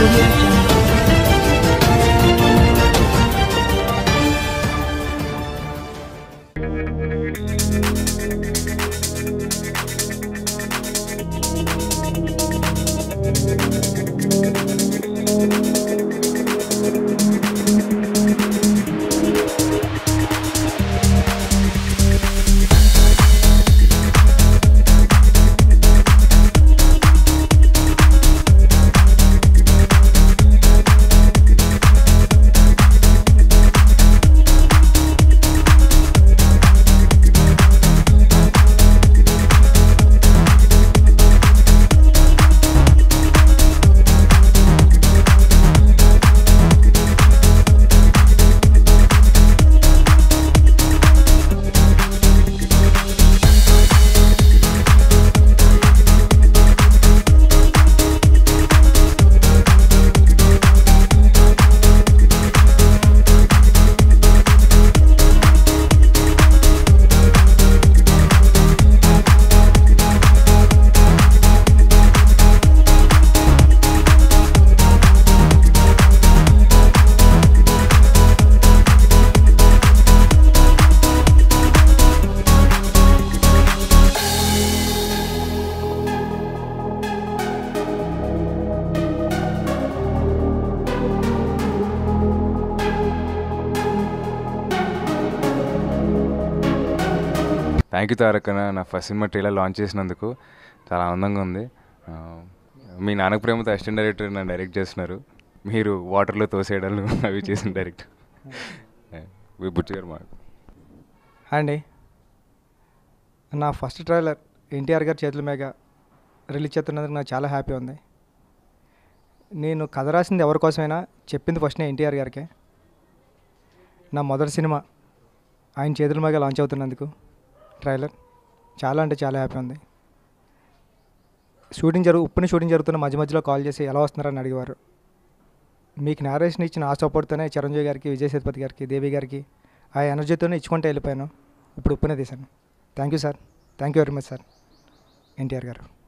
audio jungle. Thank you తారకన నా first cinema trailer launch చేసినందుకు చాలా ఆనందంగా ఉంది ఆ, మీ నాన్నకు ప్రేమతో అసిస్టెంట్ డైరెక్టర్ నన్ను డైరెక్ట్ చేస్తున్నారు మీరు వాటర్లో తోసేయడాలు అవి చేసిన డైరెక్ట్ బుచ్చి గారు మాకు హాయ్ అండి నా ఫస్ట్ ట్రైలర్ ఎన్టీఆర్ గారి చేతుల మీద రిలీజ్ చేస్తున్నందుకు నాకు చాలా హ్యాపీ ఉంది నేను కథ రాసింది ఎవరి కోసమైనా చెప్పింది ఫస్ట్ నేను ఎన్టీఆర్ గారికే నా మొదటి సినిమా ఆయన చేతుల మీద లాంచ్ అవుతున్నందుకు ట్రైలర్ చాలా అంటే చాలా హ్యాపీ ఉంది షూటింగ్ జరుగు ఉప్పుని షూటింగ్ జరుగుతున్న మధ్య మధ్యలో కాల్ చేసి ఎలా వస్తున్నారని అడిగేవారు మీకు నేరేషన్ ఇచ్చిన ఆ సపోర్ట్తోనే చిరంజీవి గారికి విజయ్ సేతుపతి గారికి దేవి గారికి ఆ ఎనర్జీతోనే ఇచ్చుకుంటూ వెళ్ళిపోయాను ఇప్పుడు ఉప్పునే తీశాను thank you sir thank you very much sir NTR గారు